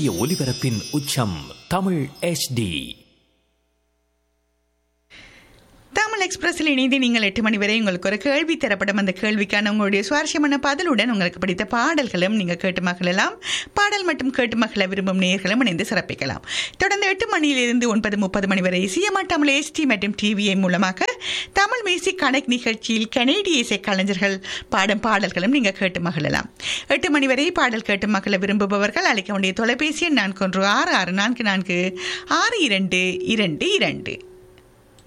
சூரிய ஒளிபரப்பின் உச்சம் தமிழ் HD தமிழ் எக்ஸ்பிரஸில் இணைந்து நீங்கள் எட்டு மணி வரை உங்களுக்கு ஒரு கேள்வி தரப்படும் அந்த கேள்விக்கான உங்களுடைய சுவாரஸ்யமான பதிலுடன் உங்களுக்கு பிடித்த பாடல்களும் நீங்கள் கேட்டு மகிழலாம் பாடல் மற்றும் கேட்டு மகிழ விரும்பும் நேயர்களும் இணைந்து சிறப்பிக்கலாம் தொடர்ந்து எட்டு மணியிலிருந்து ஒன்பது முப்பது மணி வரை சிஎம்ஆ தமிழ் எஸ்டி மற்றும் டிவிஐ மூலமாக தமிழ் மியூசிக் கனெக்ட் நிகழ்ச்சியில் கனேடிய இசை கலைஞர்கள் பாடும் பாடல்களும் நீங்கள் கேட்டு மகிழலாம் எட்டு மணி வரை பாடல் கேட்டு மகிழ விரும்புபவர்கள் அழைக்க வேண்டிய தொலைபேசி எண் நான்கு ஒன்று ஆறு ஆறு நான்கு நான்கு ஆறு இரண்டு இரண்டு இரண்டு